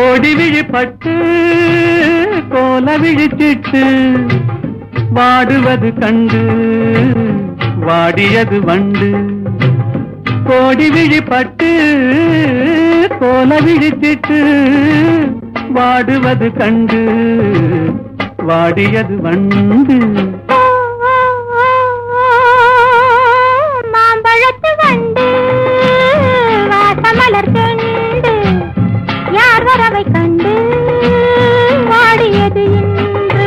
கோடி விழிப்பட்டு கோல விழிச்சிட்டு வாடுவது கண்டு வாடியது வண்டு கோடி விழிப்பட்டு கோல விழிச்சிட்டு வாடுவது கண்டு வாடியது வண்டு மாம்பழத்து வண்டு வாசமலர் கண்டு யார் வரவை கண்டு வாடியது இன்று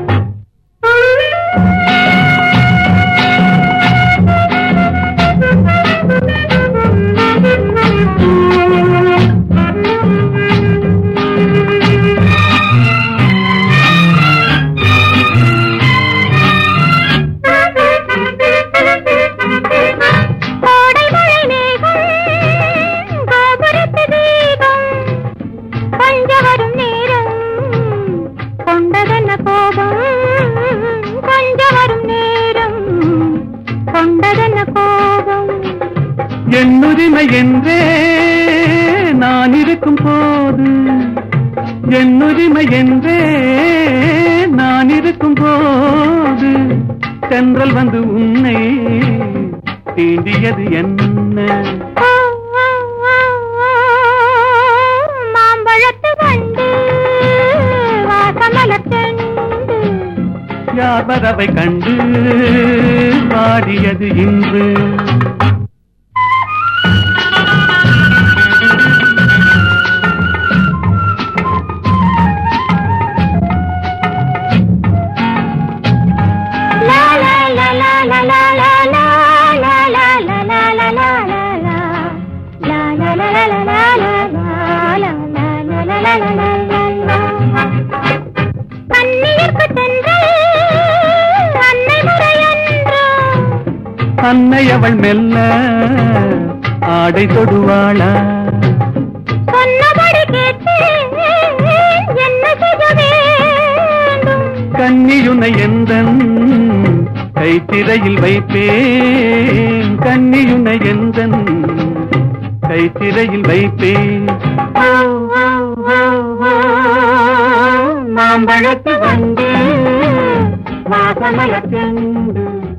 கோடை மழை மேகம் கோபுரத்து தீபம் கொஞ்ச வரும் நேரம் கொண்டதென்ன கோபம் கொஞ்ச வரும் நேரம் கொண்டதென்ன கோபம் என்னுரிமை என்றே நான் இருக்கும் போது என்னுரிமை என்றே நான் இருக்கும் போது தென்றல் வந்து உன்னை தீண்டியது என்ன ஓ, ஓ, ஓ, ஓ, மாம்பழத்து வண்டு வாசமலர் செண்டு யார் வரவை கண்டு வாடியது இன்று La la la la la la la la la la la la la la la la. La la la la la la la la la la la la la la la. கண்ணியர்க்கு தென்றல் அன்னை முறையன்றோ அன்னை அவள் மெல்ல ஆடை தொடுவாளா சொன்னபடி கேட்டேன் என்ன செய்ய வேண்டும் கன்னியுனை எந்தன் கைத்திரையில் வைப்பேன் கன்னியுனை எந்தன் கைத்திரையில் வைப்பேன் ஓ, ஓ, ஓ, ஓ, மாம்பழத்து வந்து வாசமலர் செண்டு